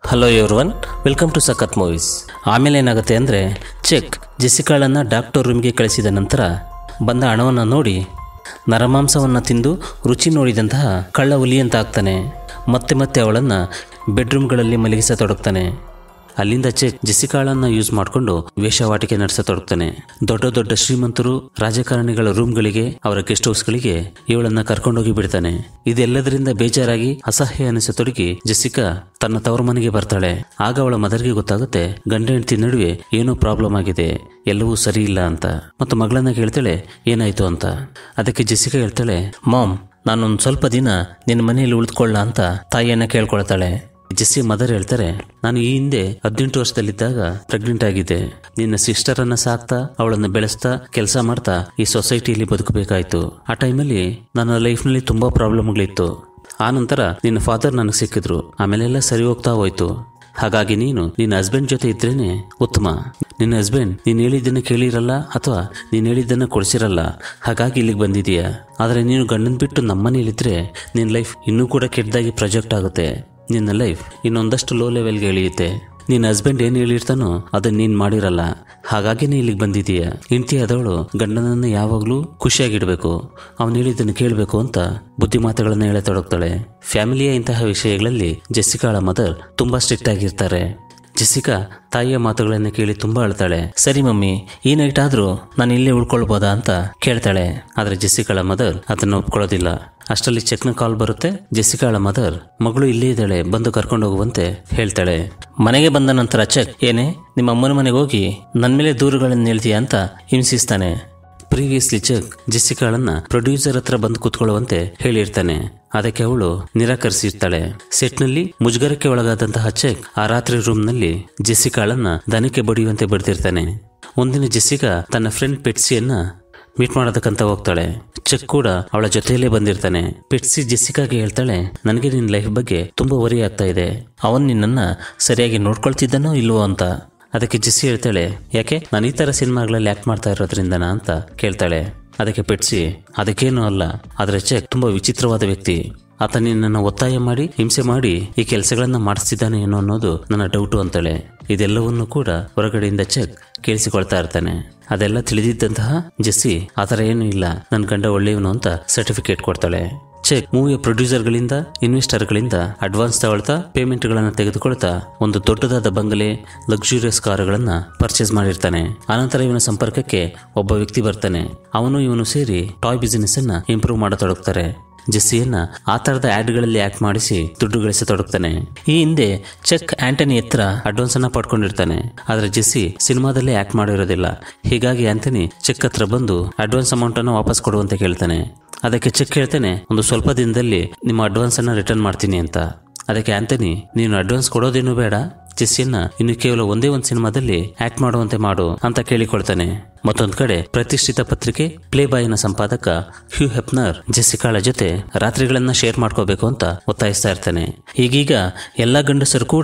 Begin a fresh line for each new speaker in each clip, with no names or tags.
hello everyone welcome to Sakath movies ಆಮೇಲೆ ಏನಾಗುತ್ತೆ ಅಂದರೆ ಚೆಕ್ ಜೆಸಿಕಾಳನ್ನು ಡಾಕ್ಟರ್ ರೂಮ್ಗೆ ಕಳಿಸಿದ ನಂತರ ಬಂದ ಹಣವನ್ನು ನೋಡಿ ನರಮಾಂಸವನ್ನು ತಿಂದು ರುಚಿ ನೋಡಿದಂತಹ ಕಳ್ಳ ಹುಲಿಯಂತಾಗ್ತಾನೆ ಮತ್ತೆ ಮತ್ತೆ ಅವಳನ್ನು ಬೆಡ್ರೂಮ್ಗಳಲ್ಲಿ ಮಲಗಿಸತೊಡಗ್ತಾನೆ ಅಲ್ಲಿಂದ ಚೆಕ್ ಜೆಸಿಕಾಳನ್ನ ಯೂಸ್ ಮಾಡಿಕೊಂಡು ವೇಷವಾಟಿಕೆ ನಡೆಸತೊಡಗ್ತಾನೆ ದೊಡ್ಡ ದೊಡ್ಡ ಶ್ರೀಮಂತರು ರಾಜಕಾರಣಿಗಳ ರೂಮ್ಗಳಿಗೆ ಅವರ ಗೆಸ್ಟ್ ಹೌಸ್ಗಳಿಗೆ ಇವಳನ್ನ ಕರ್ಕೊಂಡೋಗಿ ಬಿಡ್ತಾನೆ ಇದೆಲ್ಲದರಿಂದ ಬೇಜಾರಾಗಿ ಅಸಹ್ಯ ಅನಿಸತೊಡಗಿ ಜೆಸಿಕಾ ತನ್ನ ತವರ ಮನೆಗೆ ಬರ್ತಾಳೆ ಆಗ ಅವಳ ಮದರ್ಗೆ ಗೊತ್ತಾಗುತ್ತೆ ಗಂಡ ಹೆಂಡತಿ ನಡುವೆ ಏನೋ ಪ್ರಾಬ್ಲಮ್ ಆಗಿದೆ ಎಲ್ಲವೂ ಸರಿ ಇಲ್ಲ ಅಂತ ಮತ್ತು ಮಗಳನ್ನ ಕೇಳ್ತಾಳೆ ಏನಾಯ್ತು ಅಂತ ಅದಕ್ಕೆ ಜೆಸಿಕಾ ಹೇಳ್ತಾಳೆ ಮಾಮ್ ನಾನೊಂದು ಸ್ವಲ್ಪ ದಿನ ನಿನ್ನ ಮನೆಯಲ್ಲಿ ಉಳಿದುಕೊಳ್ಳ ಅಂತ ತಾಯಿಯನ್ನ ಕೇಳ್ಕೊಳ್ತಾಳೆ ಜೆಸ್ಸಿ ಮದರ್ ಹೇಳ್ತಾರೆ ನಾನು ಈ ಹಿಂದೆ ಹದಿನೆಂಟು ವರ್ಷದಲ್ಲಿದ್ದಾಗ ಪ್ರೆಗ್ನೆಂಟ್ ಆಗಿದೆ ನಿನ್ನ ಸಿಸ್ಟರ್ ಅನ್ನ ಸಾಕ್ತಾ ಅವಳನ್ನ ಬೆಳೆಸ್ತಾ ಕೆಲಸ ಮಾಡ್ತಾ ಈ ಸೊಸೈಟಿಯಲ್ಲಿ ಬದುಕಬೇಕಾಯ್ತು ಆ ಟೈಮಲ್ಲಿ ನನ್ನ ಲೈಫ್ನಲ್ಲಿ ತುಂಬಾ ಪ್ರಾಬ್ಲಮ್ಗಳಿತ್ತು ಆ ನಂತರ ನಿನ್ನ ಫಾದರ್ ನನಗೆ ಸಿಕ್ಕಿದ್ರು ಆಮೇಲೆಲ್ಲ ಸರಿ ಹೋಗ್ತಾ ಹೋಯ್ತು ಹಾಗಾಗಿ ನೀನು ನಿನ್ನ ಹಸ್ಬೆಂಡ್ ಜೊತೆ ಇದ್ರೇನೆ ಉತ್ತಮ ನಿನ್ನ ಹಸ್ಬೆಂಡ್ ನೀನು ಹೇಳಿದ್ದನ್ನು ಕೇಳಿರಲ್ಲ ಅಥವಾ ನೀನು ಹೇಳಿದ್ದನ್ನು ಕೊಡಿಸಿರಲ್ಲ ಹಾಗಾಗಿ ಇಲ್ಲಿಗೆ ಬಂದಿದೀಯ ಆದರೆ ನೀನು ಗಂಡನ ಬಿಟ್ಟು ನಮ್ಮನೇಲಿದ್ರೆ ನಿನ್ನ ಲೈಫ್ ಇನ್ನೂ ಕೂಡ ಕೆಟ್ಟದಾಗಿ ಪ್ರೊಜೆಕ್ಟ್ ಆಗುತ್ತೆ ನಿನ್ನ ಲೈಫ್ ಇನ್ನೊಂದಷ್ಟು ಲೋ ಲೆವೆಲ್ಗೆ ಇಳಿಯುತ್ತೆ ನಿನ್ನ ಹಸ್ಬೆಂಡ್ ಏನು ಹೇಳಿರ್ತಾನೋ ಅದನ್ನ ನೀನು ಮಾಡಿರಲ್ಲ ಹಾಗಾಗಿ ನೀ ಇಲ್ಲಿಗೆ ಬಂದಿದೀಯ ಹೆಂಡತಿ ಆದವಳು ಗಂಡನನ್ನ ಯಾವಾಗಲೂ ಖುಷಿಯಾಗಿಡಬೇಕು ಅವನು ಹೇಳಿದ್ದನ್ನು ಕೇಳಬೇಕು ಅಂತ ಬುದ್ಧಿ ಮಾತುಗಳನ್ನ ಹೇಳತೊಡಗ್ತಾಳೆ ಫ್ಯಾಮಿಲಿಯ ಇಂತಹ ವಿಷಯಗಳಲ್ಲಿ ಜೆಸ್ಸಿಕಾಳ ಮದರ್ ತುಂಬಾ ಸ್ಟ್ರಿಕ್ಟ್ ಆಗಿರ್ತಾರೆ ಜೆಸ್ಸಿಕಾ ತಾಯಿಯ ಮಾತುಗಳನ್ನ ಕೇಳಿ ತುಂಬಾ ಅಳ್ತಾಳೆ ಸರಿ ಮಮ್ಮಿ ಈ ನೈಟ್ ಆದ್ರೂ ನಾನು ಇಲ್ಲೇ ಉಳ್ಕೊಳ್ಬೋದಾ ಅಂತ ಕೇಳ್ತಾಳೆ ಆದ್ರೆ ಜೆಸ್ಸಿಕಾಳ ಮದರ್ ಅದನ್ನ ಒಪ್ಕೊಳ್ಳೋದಿಲ್ಲ ಅಷ್ಟರಲ್ಲಿ ಚೆಕ್ನ ಕಾಲ್ ಬರುತ್ತೆ ಜೆಸ್ಸಿಕಾಳ ಮದರ್ ಮಗಳು ಇಲ್ಲೇ ಇದ್ದಾಳೆ ಬಂದು ಕರ್ಕೊಂಡು ಹೋಗುವಂತೆ ಹೇಳ್ತಾಳೆ ಮನೆಗೆ ಬಂದ ನಂತರ ಚೆಕ್ ಏನೇ ನಿಮ್ಮ ಅಮ್ಮನ ಮನೆಗೆ ಹೋಗಿ ನನ್ನ ಮೇಲೆ ದೂರುಗಳನ್ನು ಹೇಳ್ತೀಯ ಅಂತ ಹಿಂಸಿಸ್ತಾನೆ ಪ್ರೀವಿಯಸ್ಲಿ ಚೆಕ್ ಜೆಸ್ಸಿಕಾಳನ್ನ ಪ್ರೊಡ್ಯೂಸರ್ ಹತ್ರ ಬಂದು ಕೂತ್ಕೊಳ್ಳುವಂತೆ ಹೇಳಿರ್ತಾನೆ ಅದಕ್ಕೆ ಅವಳು ನಿರಾಕರಿಸಿರ್ತಾಳೆ ಸೆಟ್ನಲ್ಲಿ ಮುಜುಗರಕ್ಕೆ ಒಳಗಾದಂತಹ ಚೆಕ್ ಆ ರಾತ್ರಿ ರೂಮ್ನಲ್ಲಿ ಜೆಸ್ಸಿಕಾಳನ್ನ ದನಕ್ಕೆ ಬಡಿಯುವಂತೆ ಬಡ್ತಿರ್ತಾನೆ ಒಂದಿನ ಜೆಸ್ಸಿಕಾ ತನ್ನ ಫ್ರೆಂಡ್ ಪೆಟ್ಸಿಯನ್ನ ಮೀಟ್ ಮಾಡೋದಕ್ಕಂತ ಹೋಗ್ತಾಳೆ ಚೆಕ್ ಕೂಡ ಅವಳ ಜೊತೆಯಲ್ಲೇ ಬಂದಿರ್ತಾನೆ ಪೆಟ್ಸಿ ಜೆಸ್ಸಿಕಾಗೆ ಹೇಳ್ತಾಳೆ ನನಗೆ ನಿನ್ನ ಲೈಫ್ ಬಗ್ಗೆ ತುಂಬಾ ವರಿ ಆಗ್ತಾ ಇದೆ ಅವನ್ ನಿನ್ನನ್ನ ಸರಿಯಾಗಿ ನೋಡ್ಕೊಳ್ತಿದ್ದನೋ ಇಲ್ವೋ ಅಂತ ಅದಕ್ಕೆ ಜೆಸ್ಸಿ ಹೇಳ್ತಾಳೆ ಯಾಕೆ ನಾನು ಈ ತರ ಸಿನಿಮಾಗಳಲ್ಲಿ ಆಕ್ಟ್ ಮಾಡ್ತಾ ಇರೋದ್ರಿಂದನಾ ಅಂತ ಕೇಳ್ತಾಳೆ ಅದಕ್ಕೆ ಪೆಟ್ಸಿ ಅದಕ್ಕೇನೂ ಅಲ್ಲ ಆದರೆ ಚೆಕ್ ತುಂಬಾ ವಿಚಿತ್ರವಾದ ವ್ಯಕ್ತಿ ಆತ ನಿನ್ನನ್ನು ಒತ್ತಾಯ ಮಾಡಿ ಹಿಂಸೆ ಮಾಡಿ ಈ ಕೆಲಸಗಳನ್ನ ಮಾಡಿಸ್ತಿದ್ದಾನೆ ಏನೋ ಅನ್ನೋದು ನನ್ನ ಡೌಟು ಅಂತಾಳೆ ಇದೆಲ್ಲವನ್ನೂ ಕೂಡ ಹೊರಗಡೆಯಿಂದ ಚೆಕ್ ಕೇಳಿಸಿಕೊಳ್ತಾ ಇರ್ತಾನೆ ಅದೆಲ್ಲ ತಿಳಿದಿದ್ದಂತಹ ಜೆಸ್ಸಿ ಆತರ ಏನೂ ಇಲ್ಲ ನನ್ನ ಗಂಡ ಒಳ್ಳೆಯವನು ಅಂತ ಸರ್ಟಿಫಿಕೇಟ್ ಕೊಡ್ತಾಳೆ ಚೆಕ್ ಮೂವಿಯ ಪ್ರೊಡ್ಯೂಸರ್ಗಳಿಂದ ಇನ್ವೆಸ್ಟರ್ಗಳಿಂದ ಅಡ್ವಾನ್ಸ್ ತಗೊಳ್ತಾ ಪೇಮೆಂಟ್ಗಳನ್ನು ತೆಗೆದುಕೊಳ್ತಾ ಒಂದು ದೊಡ್ಡದಾದ ಬಂಗಲೆ ಲಕ್ಸುರಿಯಸ್ ಕಾರುಗಳನ್ನ ಪರ್ಚೇಸ್ ಮಾಡಿರ್ತಾನೆ ಆನಂತರ ಇವನ ಸಂಪರ್ಕಕ್ಕೆ ಒಬ್ಬ ವ್ಯಕ್ತಿ ಬರ್ತಾನೆ ಅವನು ಇವನು ಸೇರಿ ಟಾಯ್ ಬಿಸಿನೆಸ್ ಅನ್ನ ಇಂಪ್ರೂವ್ ಮಾಡತೊಡಗ್ತಾರೆ ಜೆಸ್ಸಿಯನ್ನ ಆ ತರದ ಆಡ್ಗಳಲ್ಲಿ ಆಕ್ಟ್ ಮಾಡಿಸಿ ದುಡ್ಡು ಗಳಿಸತೊಡಗ್ತಾನೆ ಈ ಹಿಂದೆ ಚೆಕ್ ಆಂಟನಿ ಹತ್ರ ಅಡ್ವಾನ್ಸ್ ಅನ್ನ ಪಡ್ಕೊಂಡಿರ್ತಾನೆ ಆದ್ರೆ ಜೆಸ್ಸಿ ಸಿನಿಮಾದಲ್ಲೇ ಆಕ್ಟ್ ಮಾಡಿರೋದಿಲ್ಲ ಹೀಗಾಗಿ ಆಂಟನಿ ಚೆಕ್ ಹತ್ರ ಬಂದು ಅಡ್ವಾನ್ಸ್ ಅಮೌಂಟ್ ಅನ್ನು ವಾಪಸ್ ಕೊಡುವಂತೆ ಕೇಳ್ತಾನೆ ಅದಕ್ಕೆ ಚೆಕ್ ಹೇಳ್ತಾನೆ ಒಂದು ಸ್ವಲ್ಪ ದಿನದಲ್ಲಿ ನಿಮ್ಮ ಅಡ್ವಾನ್ಸ್ ಅನ್ನ ರಿಟರ್ನ್ ಮಾಡ್ತೀನಿ ಅಂತ ಅದಕ್ಕೆ ಆಂಟನಿ ನೀನು ಅಡ್ವಾನ್ಸ್ ಕೊಡೋದೇನು ಬೇಡ ಜೆಸ್ಸಿಯನ್ನ ಇನ್ನು ಕೇವಲ ಒಂದೇ ಒಂದು ಸಿನಿಮಾದಲ್ಲಿ ಆಕ್ಟ್ ಮಾಡುವಂತೆ ಮಾಡು ಅಂತ ಕೇಳಿಕೊಳ್ತಾನೆ ಮತ್ತೊಂದ್ ಕಡೆ ಪ್ರತಿಷ್ಠಿತ ಪತ್ರಿಕೆ ಪ್ಲೇ ಬಾಯ್ನ ಸಂಪಾದಕ ಹ್ಯೂ ಹೆಪ್ನರ್ ಜೆಸ್ಸಿಕಾಳ ಜೊತೆ ರಾತ್ರಿಗಳನ್ನ ಶೇರ್ ಮಾಡ್ಕೋಬೇಕು ಅಂತ ಒತ್ತಾಯಿಸ್ತಾ ಇರ್ತಾನೆ ಈಗೀಗ ಎಲ್ಲ ಗಂಡಸರು ಕೂಡ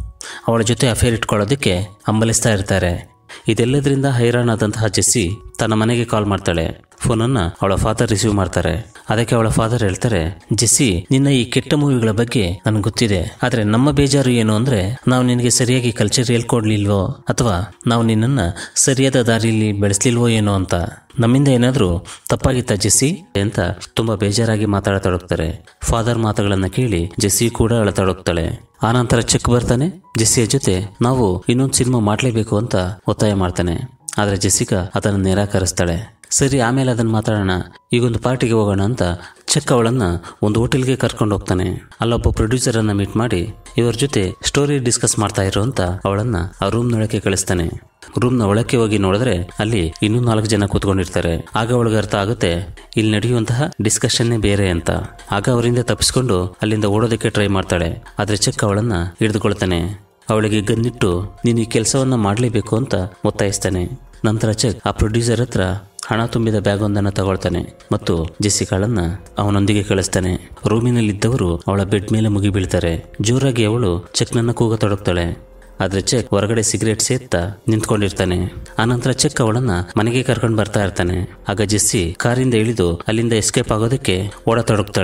ಅವಳ ಜೊತೆ ಅಫೇರ್ ಇಟ್ಕೊಳ್ಳೋದಕ್ಕೆ ಹಂಬಲಿಸ್ತಾ ಇರ್ತಾರೆ ಇದೆಲ್ಲದರಿಂದ ಹೈರಾಣಾದಂತಹ ಜೆಸ್ಸಿ ತನ್ನ ಮನೆಗೆ ಕಾಲ್ ಮಾಡ್ತಾಳೆ ಫೋನನ್ನ ಅವಳ ಫಾದರ್ ರಿಸೀವ್ ಮಾಡ್ತಾರೆ ಅದಕ್ಕೆ ಅವಳ ಫಾದರ್ ಹೇಳ್ತಾರೆ ಜೆಸ್ಸಿ ನಿನ್ನ ಈ ಕೆಟ್ಟ ಮೂವಿಗಳ ಬಗ್ಗೆ ನನಗೆ ಗೊತ್ತಿದೆ ಆದ್ರೆ ನಮ್ಮ ಬೇಜಾರು ಏನು ಅಂದ್ರೆ ನಾವು ನಿನಗೆ ಸರಿಯಾಗಿ ಕಲ್ಚರ್ ಹೇಳ್ಕೊಡ್ಲಿಲ್ವೋ ಅಥವಾ ನಾವು ನಿನ್ನನ್ನ ಸರಿಯಾದ ದಾರಿಯಲ್ಲಿ ಬೆಳೆಸ್ಲಿಲ್ವೋ ಏನೋ ಅಂತ ನಮ್ಮಿಂದ ಏನಾದರೂ ತಪ್ಪಾಗಿತ್ತ ಜೆಸ್ಸಿ ಅಂತ ತುಂಬಾ ಬೇಜಾರಾಗಿ ಮಾತಾಡತೊಡಗ್ತಾರೆ ಫಾದರ್ ಮಾತುಗಳನ್ನ ಕೇಳಿ ಜೆಸ್ಸಿ ಕೂಡ ಅಳತೊಡಗ್ತಾಳೆ ಆನಂತರ ಚೆಕ್ ಬರ್ತಾನೆ ಜೆಸ್ಸಿಯ ಜೊತೆ ನಾವು ಇನ್ನೊಂದು ಸಿನಿಮಾ ಮಾಡಲೇಬೇಕು ಅಂತ ಒತ್ತಾಯ ಮಾಡ್ತಾನೆ ಆದ್ರೆ ಜೆಸ್ಸಿಕಾ ಅದನ್ನು ನಿರಾಕರಿಸ್ತಾಳೆ ಸರಿ ಆಮೇಲೆ ಅದನ್ನ ಮಾತಾಡೋಣ ಈಗೊಂದು ಪಾರ್ಟಿಗೆ ಹೋಗೋಣ ಅಂತ ಚೆಕ್ ಅವಳನ್ನ ಒಂದು ಹೋಟೆಲ್ಗೆ ಕರ್ಕೊಂಡು ಹೋಗ್ತಾನೆ ಅಲ್ಲೊಬ್ಬ ಪ್ರೊಡ್ಯೂಸರ್ ಅನ್ನ ಮೀಟ್ ಮಾಡಿ ಇವರ ಜೊತೆ ಸ್ಟೋರಿ ಡಿಸ್ಕಸ್ ಮಾಡ್ತಾ ಇರೋ ಅಂತ ಅವಳನ್ನ ಆ ರೂಮ್ನೊಳಗೆ ಕಳಿಸ್ತಾನೆ ರೂಮ್ನ ಒಳಕ್ಕೆ ಹೋಗಿ ನೋಡಿದ್ರೆ ಅಲ್ಲಿ ಇನ್ನೂ ನಾಲ್ಕು ಜನ ಕೂತ್ಕೊಂಡಿರ್ತಾರೆ ಆಗ ಅವಳಿಗೆ ಅರ್ಥ ಆಗುತ್ತೆ ಇಲ್ಲಿ ನಡೆಯುವಂತಹ ಡಿಸ್ಕಷನ್ನೇ ಬೇರೆ ಅಂತ ಆಗ ಅವರಿಂದ ತಪ್ಪಿಸ್ಕೊಂಡು ಅಲ್ಲಿಂದ ಓಡೋದಕ್ಕೆ ಟ್ರೈ ಮಾಡ್ತಾಳೆ ಆದ್ರೆ ಚೆಕ್ ಅವಳನ್ನ ಹಿಡಿದುಕೊಳ್ತಾನೆ ಅವಳಿಗೆ ಗನ್ನಿಟ್ಟು ನೀನು ಈ ಕೆಲಸವನ್ನ ಮಾಡಲೇಬೇಕು ಅಂತ ಒತ್ತಾಯಿಸ್ತಾನೆ ನಂತರ ಚೆಕ್ ಆ ಪ್ರೊಡ್ಯೂಸರ್ ಹತ್ರ ಹಣ ತುಂಬಿದ ಬ್ಯಾಗ್ ಒಂದನ್ನು ತಗೊಳ್ತಾನೆ ಮತ್ತು ಜೆಸ್ಸಿಕಾಳನ್ನ ಅವನೊಂದಿಗೆ ಕಳಿಸ್ತಾನೆ ರೂಮಿನಲ್ಲಿದ್ದವರು ಅವಳ ಬೆಡ್ ಮೇಲೆ ಮುಗಿ ಬೀಳ್ತಾರೆ ಜೋರಾಗಿ ಅವಳು ಚೆಕ್ನನ್ನ ಕೂಗತೊಡಗ್ತಾಳೆ ಆದ್ರೆ ಚೆಕ್ ಹೊರಗಡೆ ಸಿಗರೇಟ್ ಸೇತ್ತಾ ನಿಂತ್ಕೊಂಡಿರ್ತಾನೆ ಆನಂತರ ಚೆಕ್ ಅವಳನ್ನ ಮನೆಗೆ ಕರ್ಕೊಂಡು ಬರ್ತಾ ಇರ್ತಾನೆ ಆಗ ಜೆಸ್ಸಿ ಕಾರಿಂದ ಇಳಿದು ಅಲ್ಲಿಂದ ಎಸ್ಕೇಪ್ ಆಗೋದಕ್ಕೆ ಓಡತೊಡಗ್ತಾಳೆ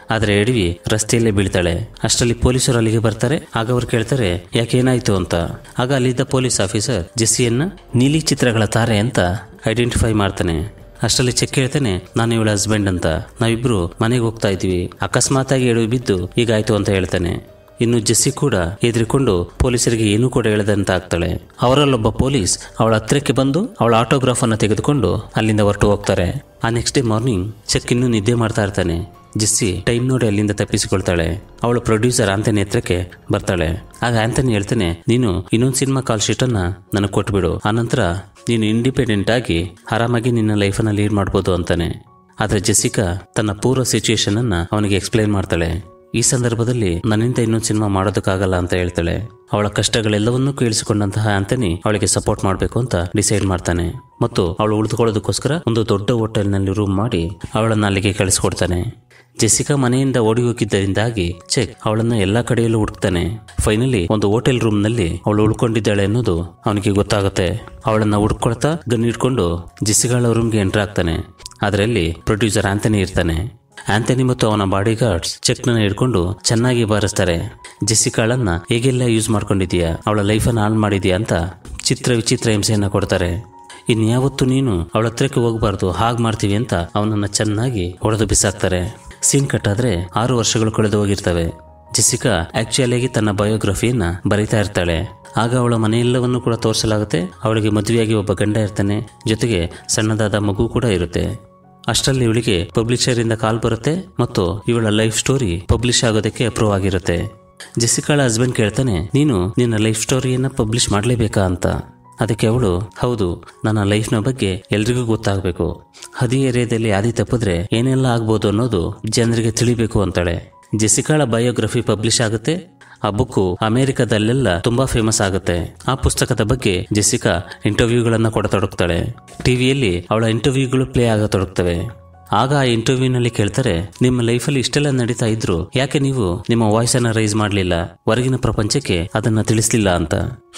ಆದರೆ ಎಡವಿ ರಸ್ತೆಯಲ್ಲೇ ಬೀಳ್ತಾಳೆ ಅಷ್ಟರಲ್ಲಿ ಪೊಲೀಸರು ಅಲ್ಲಿಗೆ ಬರ್ತಾರೆ ಆಗ ಅವ್ರು ಕೇಳ್ತಾರೆ ಯಾಕೆ ಏನಾಯ್ತು ಅಂತ ಆಗ ಅಲ್ಲಿದ್ದ ಪೊಲೀಸ್ ಆಫೀಸರ್ ಜೆಸ್ಸಿಯನ್ನ ನೀಲಿ ಚಿತ್ರಗಳ ತಾರೆ ಅಂತ ಐಡೆಂಟಿಫೈ ಮಾಡ್ತಾನೆ ಅಷ್ಟರಲ್ಲಿ ಚೆಕ್ ಹೇಳ್ತಾನೆ ನಾನು ಇವಳ ಹಸ್ಬೆಂಡ್ ಅಂತ ನಾವಿಬ್ರು ಮನೆಗೆ ಹೋಗ್ತಾ ಇದ್ವಿ ಅಕಸ್ಮಾತಾಗಿ ಎಡವಿ ಬಿದ್ದು ಹೀಗಾಯ್ತು ಅಂತ ಹೇಳ್ತಾನೆ ಇನ್ನು ಜೆಸ್ಸಿ ಕೂಡ ಹೆದರಿಕೊಂಡು ಪೊಲೀಸರಿಗೆ ಏನೂ ಕೂಡ ಹೇಳದಂತ ಆಗ್ತಾಳೆ ಅವರಲ್ಲೊಬ್ಬ ಪೊಲೀಸ್ ಅವಳ ಹತ್ರಕ್ಕೆ ಬಂದು ಅವಳ ಆಟೋಗ್ರಾಫ್ ಅನ್ನು ತೆಗೆದುಕೊಂಡು ಅಲ್ಲಿಂದ ಹೊರಟು ಹೋಗ್ತಾರೆ ಆ ನೆಕ್ಸ್ಟ್ ಡೇ ಮಾರ್ನಿಂಗ್ ಚೆಕ್ ಇನ್ನೂ ನಿದ್ದೆ ಮಾಡ್ತಾ ಇರ್ತಾನೆ ಜೆಸ್ಸಿ ಟೈಮ್ ನೋಡಿ ಅಲ್ಲಿಂದ ತಪ್ಪಿಸಿಕೊಳ್ತಾಳೆ ಅವಳು ಪ್ರೊಡ್ಯೂಸರ್ ಆಂಥನಿ ಹತ್ರಕ್ಕೆ ಬರ್ತಾಳೆ ಆಗ ಆಂಥನಿ ಹೇಳ್ತಾನೆ ನೀನು ಇನ್ನೊಂದು ಸಿನಿಮಾ ಕಾಲ್ ಶೀಟನ್ನ ನನಗೆ ಕೊಟ್ಬಿಡು ಆನಂತರ ನೀನು ಇಂಡಿಪೆಂಡೆಂಟ್ ಆಗಿ ಆರಾಮಾಗಿ ನಿನ್ನ ಲೈಫನ್ನ ಲೀಡ್ ಮಾಡ್ಬೋದು ಅಂತಾನೆ ಆದ್ರೆ ಜೆಸಿಕಾ ತನ್ನ ಪೂರ್ವ ಸಿಚುಯೇಷನ್ ಅನ್ನ ಅವನಿಗೆ ಎಕ್ಸ್ಪ್ಲೈನ್ ಮಾಡ್ತಾಳೆ ಈ ಸಂದರ್ಭದಲ್ಲಿ ನನ್ನಿಂದ ಇನ್ನೊಂದು ಸಿನಿಮಾ ಮಾಡೋದಕ್ಕಾಗಲ್ಲ ಅಂತ ಹೇಳ್ತಾಳೆ ಅವಳ ಕಷ್ಟಗಳೆಲ್ಲವನ್ನೂ ಕೇಳಿಸಿಕೊಂಡಂತಹ ಆಂಥನಿ ಅವಳಿಗೆ ಸಪೋರ್ಟ್ ಮಾಡಬೇಕು ಅಂತ ಡಿಸೈಡ್ ಮಾಡ್ತಾನೆ ಮತ್ತು ಅವಳು ಉಳಿದುಕೊಳ್ಳೋದಕ್ಕೋಸ್ಕರ ಒಂದು ದೊಡ್ಡ ಹೋಟೆಲ್ನಲ್ಲಿ ರೂಮ್ ಮಾಡಿ ಅವಳನ್ನ ಅಲ್ಲಿಗೆ ಕಳಿಸ್ಕೊಡ್ತಾನೆ ಜೆಸಿಕಾ ಮನೆಯಿಂದ ಓಡಿ ಹೋಗಿದ್ದರಿಂದಾಗಿ ಚೆಕ್ ಅವಳನ್ನ ಎಲ್ಲಾ ಕಡೆಯಲ್ಲೂ ಹುಡುಕ್ತಾನೆ ಫೈನಲಿ ಒಂದು ಹೋಟೆಲ್ ರೂಮ್ ನಲ್ಲಿ ಅವಳು ಉಳ್ಕೊಂಡಿದ್ದಾಳೆ ಅನ್ನೋದು ಅವನಿಗೆ ಗೊತ್ತಾಗುತ್ತೆ ಅವಳನ್ನ ಹುಡ್ಕೊಳ್ತಾ ಗನ್ ಇಟ್ಕೊಂಡು ಜೆಸಿಕಾಳ ರೂಮ್ಗೆ ಎಂಟರ್ ಆಗ್ತಾನೆ ಅದರಲ್ಲಿ ಪ್ರೊಡ್ಯೂಸರ್ ಆಂಥನಿ ಇರ್ತಾನೆ ಆಂಥನಿ ಮತ್ತು ಅವನ ಬಾಡಿ ಗಾರ್ಡ್ಸ್ ಚೆಕ್ನ ಹಿಡ್ಕೊಂಡು ಚೆನ್ನಾಗಿ ಬಾರಿಸ್ತಾರೆ ಜೆಸಿಕಾಳನ್ನ ಹೇಗೆಲ್ಲ ಯೂಸ್ ಮಾಡ್ಕೊಂಡಿದೀಯಾ ಅವಳ ಲೈಫನ್ನು ಹಾಳು ಮಾಡಿದ್ಯಾ ಅಂತ ಚಿತ್ರ ವಿಚಿತ್ರ ಹಿಂಸೆಯನ್ನ ಕೊಡ್ತಾರೆ ಇನ್ಯಾವತ್ತು ನೀನು ಅವಳ ಹತ್ರಕ್ಕೆ ಹೋಗಬಾರ್ದು ಹಾಗೆ ಮಾಡ್ತೀವಿ ಅಂತ ಅವನನ್ನ ಚೆನ್ನಾಗಿ ಹೊಡೆದು ಬಿಸಾಕ್ತಾರೆ ಸೀನ್ ಕಟ್ಟಾದ್ರೆ ಆರು ವರ್ಷಗಳು ಕಳೆದು ಹೋಗಿರ್ತವೆ ಜೆಸಿಕಾ ಆಕ್ಚುಲಿಯಾಗಿ ತನ್ನ ಬಯೋಗ್ರಫಿಯನ್ನ ಬರೀತಾ ಇರ್ತಾಳೆ ಆಗ ಅವಳ ಮನೆಯೆಲ್ಲವನ್ನು ಕೂಡ ತೋರಿಸಲಾಗುತ್ತೆ ಅವಳಿಗೆ ಮದುವೆಯಾಗಿ ಒಬ್ಬ ಗಂಡ ಇರ್ತಾನೆ ಜೊತೆಗೆ ಸಣ್ಣದಾದ ಮಗು ಕೂಡ ಇರುತ್ತೆ ಅಷ್ಟರಲ್ಲಿ ಇವಳಿಗೆ ಪಬ್ಲಿಷರ್ ಇಂದ ಕಾಲ್ ಬರುತ್ತೆ ಮತ್ತು ಇವಳ ಲೈಫ್ ಸ್ಟೋರಿ ಪಬ್ಲಿಷ್ ಆಗೋದಕ್ಕೆ ಅಪ್ರೂವ್ ಆಗಿರುತ್ತೆ ಜೆಸಿಕಾಳ ಹಸ್ಬೆಂಡ್ ಕೇಳ್ತಾನೆ ನೀನು ನಿನ್ನ ಲೈಫ್ ಸ್ಟೋರಿಯನ್ನ ಪಬ್ಲಿಷ್ ಮಾಡಲೇಬೇಕಾ ಅಂತ ಅದಕ್ಕೆ ಅವಳು ಹೌದು ನನ್ನ ಲೈಫ್ನ ಬಗ್ಗೆ ಎಲ್ರಿಗೂ ಗೊತ್ತಾಗಬೇಕು ಹದಿ ಏರಿಯಾದಲ್ಲಿ ಆದಿ ತಪ್ಪಿದ್ರೆ ಏನೆಲ್ಲ ಆಗ್ಬೋದು ಅನ್ನೋದು ಜನರಿಗೆ ತಿಳಿಬೇಕು ಅಂತಾಳೆ ಜೆಸಿಕಾಳ ಬಯೋಗ್ರಫಿ ಪಬ್ಲಿಷ್ ಆಗುತ್ತೆ ಆ ಬುಕ್ಕು ಅಮೆರಿಕದಲ್ಲೆಲ್ಲ ತುಂಬಾ ಫೇಮಸ್ ಆಗುತ್ತೆ ಆ ಪುಸ್ತಕದ ಬಗ್ಗೆ ಜೆಸಿಕಾ ಇಂಟರ್ವ್ಯೂಗಳನ್ನ ಕೊಡತೊಡಗ್ತಾಳೆ ಟಿವಿಯಲ್ಲಿ ಅವಳ ಇಂಟರ್ವ್ಯೂಗಳು ಪ್ಲೇ ಆಗತೊಡಗ್ತವೆ ಆಗ ಆ ಇಂಟರ್ವ್ಯೂನಲ್ಲಿ ಕೇಳ್ತಾರೆ ನಿಮ್ಮ ಲೈಫಲ್ಲಿ ಇಷ್ಟೆಲ್ಲ ನಡೀತಾ ಇದ್ರು ಯಾಕೆ ನೀವು ನಿಮ್ಮ ವಾಯ್ಸ್ ಅನ್ನ ರೈಸ್ ಮಾಡಲಿಲ್ಲ ಹೊರಗಿನ ಪ್ರಪಂಚಕ್ಕೆ ಅದನ್ನ ತಿಳಿಸ್ಲಿಲ್ಲ ಅಂತ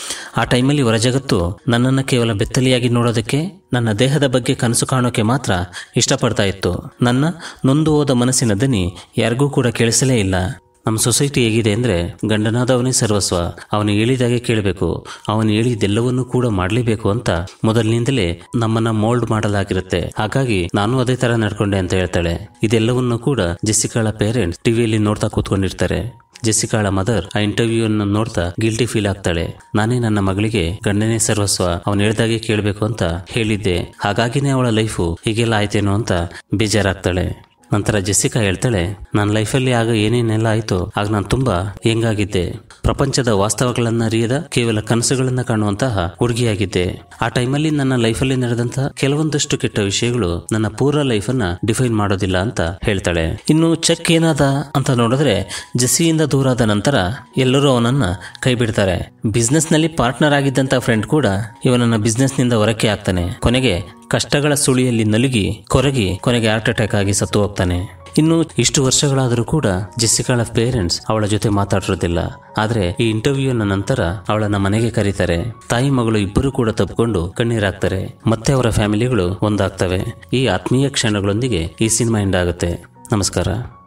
ಆ ಟೈಮಲ್ಲಿ ಹೊರ ಜಗತ್ತು ನನ್ನನ್ನು ಕೇವಲ ಬೆತ್ತಲಿಯಾಗಿ ನೋಡೋದಕ್ಕೆ ನನ್ನ ದೇಹದ ಬಗ್ಗೆ ಕನಸು ಕಾಣೋಕೆ ಮಾತ್ರ ಇಷ್ಟಪಡ್ತಾ ಇತ್ತು ನನ್ನ ನೊಂದು ಹೋದ ಮನಸ್ಸಿನ ದನಿ ಯಾರಿಗೂ ಕೂಡ ಕೇಳಿಸಲೇ ಇಲ್ಲ ನಮ್ಮ ಸೊಸೈಟಿ ಹೇಗಿದೆ ಅಂದ್ರೆ ಗಂಡನಾದವನೇ ಸರ್ವಸ್ವ ಅವನು ಹೇಳಿದಾಗೆ ಕೇಳಬೇಕು ಅವನು ಹೇಳಿದ್ದೆಲ್ಲವನ್ನೂ ಕೂಡ ಮಾಡಲೇಬೇಕು ಅಂತ ಮೊದಲಿನಿಂದಲೇ ನಮ್ಮನ್ನ ಮೋಲ್ಡ್ ಮಾಡಲಾಗಿರುತ್ತೆ ಹಾಗಾಗಿ ನಾನು ಅದೇ ತರ ನಡ್ಕೊಂಡೆ ಅಂತ ಹೇಳ್ತಾಳೆ ಇದೆಲ್ಲವನ್ನೂ ಕೂಡ ಜೆಸಿಕಾಳ ಪೇರೆಂಟ್ಸ್ ಟಿವಿಯಲ್ಲಿ ನೋಡ್ತಾ ಕೂತ್ಕೊಂಡಿರ್ತಾರೆ ಜೆಸಿಕಾಳ ಮದರ್ ಆ ಇಂಟರ್ವ್ಯೂ ಅನ್ನು ನೋಡ್ತಾ ಗಿಲ್ಟಿ ಫೀಲ್ ಆಗ್ತಾಳೆ ನಾನೇ ನನ್ನ ಮಗಳಿಗೆ ಗಂಡನೇ ಸರ್ವಸ್ವ ಅವನು ಹೇಳ್ದಾಗೆ ಕೇಳಬೇಕು ಅಂತ ಹೇಳಿದ್ದೆ ಹಾಗಾಗಿನೇ ಅವಳ ಲೈಫು ಹೀಗೆಲ್ಲ ಆಯ್ತೇನೋ ಅಂತ ಬೇಜಾರಾಗ್ತಾಳೆ ನಂತರ ಜೆಸ್ಸಿಕಾ ಹೇಳ್ತಾಳೆ ನನ್ನ ಲೈಫಲ್ಲಿ ಆಗ ಏನೇನೆಲ್ಲ ಆಯಿತು ಆಗ ನಾನು ತುಂಬಾ ಹೆಂಗಾಗಿದ್ದೆ ಪ್ರಪಂಚದ ವಾಸ್ತವಗಳನ್ನ ಅರಿಯದ ಕೇವಲ ಕನಸುಗಳನ್ನ ಕಾಣುವಂತಹ ಹುಡುಗಿಯಾಗಿದ್ದೆ ಆ ಟೈಮಲ್ಲಿ ನನ್ನ ಲೈಫಲ್ಲಿ ನಡೆದಂತಹ ಕೆಲವೊಂದಷ್ಟು ಕೆಟ್ಟ ವಿಷಯಗಳು ನನ್ನ ಪೂರ ಲೈಫನ್ನ ಡಿಫೈನ್ ಮಾಡೋದಿಲ್ಲ ಅಂತ ಹೇಳ್ತಾಳೆ ಇನ್ನು ಚೆಕ್ ಏನಾದ ಅಂತ ನೋಡಿದ್ರೆ ಜೆಸ್ಸಿಯಿಂದ ದೂರಾದ ನಂತರ ಎಲ್ಲರೂ ಅವನನ್ನ ಕೈ ಬಿಡ್ತಾರೆ ಬಿಸ್ನೆಸ್ ನಲ್ಲಿ ಪಾರ್ಟ್ನರ್ ಆಗಿದ್ದಂತ ಫ್ರೆಂಡ್ ಕೂಡ ಇವನನ್ನ ಬಿಸ್ನೆಸ್ ನಿಂದ ಹೊರಕ್ಕೆ ಆಗ್ತಾನೆ ಕೊನೆಗೆ ಕಷ್ಟಗಳ ಸುಳಿಯಲ್ಲಿ ನಲುಗಿ ಕೊರಗಿ ಕೊನೆಗೆ ಹಾರ್ಟ್ ಅಟ್ಯಾಕ್ ಆಗಿ ಸತ್ತು ಹೋಗ್ತಾನೆ ಇನ್ನು ಇಷ್ಟು ವರ್ಷಗಳಾದರೂ ಕೂಡ ಜೆಸ್ಸಿಕಾಳ ಪೇರೆಂಟ್ಸ್ ಅವಳ ಜೊತೆ ಮಾತಾಡಿರೋದಿಲ್ಲ ಆದ್ರೆ ಈ ಇಂಟರ್ವ್ಯೂನ ನಂತರ ಅವಳನ್ನ ಮನೆಗೆ ಕರೀತಾರೆ ತಾಯಿ ಮಗಳು ಇಬ್ಬರು ಕೂಡ ತಪ್ಪಿಕೊಂಡು ಕಣ್ಣೀರಾಗ್ತಾರೆ ಮತ್ತೆ ಅವರ ಫ್ಯಾಮಿಲಿಗಳು ಒಂದಾಗ್ತವೆ ಈ ಆತ್ಮೀಯ ಕ್ಷಣಗಳೊಂದಿಗೆ ಈ ಸಿನಿಮಾ ಎಂಡ್ ಆಗುತ್ತೆ ನಮಸ್ಕಾರ